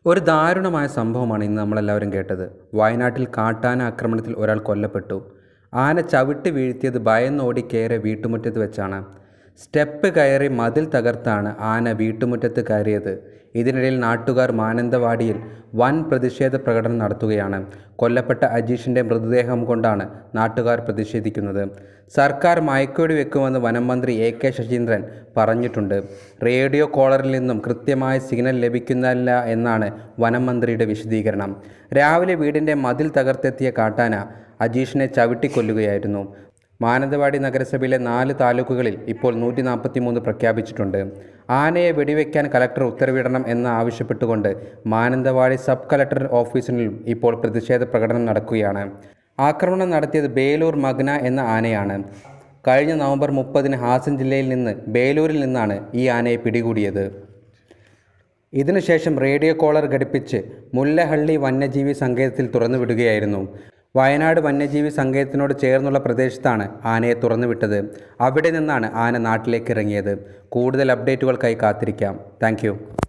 ഒരു ദാരുണമായ സംഭവമാണ് ഇന്ന് നമ്മളെല്ലാവരും കേട്ടത് വയനാട്ടിൽ കാട്ടാന ആക്രമണത്തിൽ ഒരാൾ കൊല്ലപ്പെട്ടു ആന ചവിട്ടി വീഴ്ത്തിയത് ഭയന്നോടി കയറി വീട്ടുമുറ്റത്ത് വെച്ചാണ് സ്റ്റെപ്പ് കയറി മതിൽ തകർത്താണ് ആന വീട്ടുമുറ്റത്ത് കയറിയത് ഇതിനിടയിൽ നാട്ടുകാർ മാനന്തവാടിയിൽ വൻ പ്രതിഷേധ പ്രകടനം നടത്തുകയാണ് കൊല്ലപ്പെട്ട അജീഷിൻ്റെ മൃതദേഹം കൊണ്ടാണ് നാട്ടുകാർ പ്രതിഷേധിക്കുന്നത് സർക്കാർ മയക്കുവെടി വെക്കുമെന്ന് വനം മന്ത്രി എ കെ ശശീന്ദ്രൻ പറഞ്ഞിട്ടുണ്ട് റേഡിയോ കോളറിൽ നിന്നും കൃത്യമായ സിഗ്നൽ ലഭിക്കുന്നില്ല എന്നാണ് വനം മന്ത്രിയുടെ വിശദീകരണം രാവിലെ വീടിൻ്റെ മതിൽ തകർത്തെത്തിയ കാട്ടാന അജീഷിനെ ചവിട്ടിക്കൊല്ലുകയായിരുന്നു മാനന്തവാടി നഗരസഭയിലെ നാല് താലൂക്കുകളിൽ ഇപ്പോൾ നൂറ്റി നാൽപ്പത്തി മൂന്ന് പ്രഖ്യാപിച്ചിട്ടുണ്ട് ആനയെ വെടിവെക്കാൻ കലക്ടർ ഉത്തരവിടണം എന്ന് ആവശ്യപ്പെട്ടുകൊണ്ട് മാനന്തവാടി സബ് കലക്ടർ ഓഫീസിലും ഇപ്പോൾ പ്രതിഷേധ പ്രകടനം നടക്കുകയാണ് ആക്രമണം നടത്തിയത് ബേലൂർ മഗ്ന എന്ന ആനയാണ് കഴിഞ്ഞ നവംബർ മുപ്പതിന് ഹാസൻ ജില്ലയിൽ നിന്ന് ബേലൂരിൽ നിന്നാണ് ഈ ആനയെ പിടികൂടിയത് ഇതിനുശേഷം റേഡിയോ കോളർ ഘടിപ്പിച്ച് മുല്ലഹള്ളി വന്യജീവി സങ്കേതത്തിൽ തുറന്നുവിടുകയായിരുന്നു വയനാട് വന്യജീവി സങ്കേതത്തിനോട് ചേർന്നുള്ള പ്രദേശത്താണ് ആനയെ തുറന്നുവിട്ടത് അവിടെ നിന്നാണ് ആന നാട്ടിലേക്ക് ഇറങ്ങിയത് കൂടുതൽ അപ്ഡേറ്റുകൾക്കായി കാത്തിരിക്കാം താങ്ക്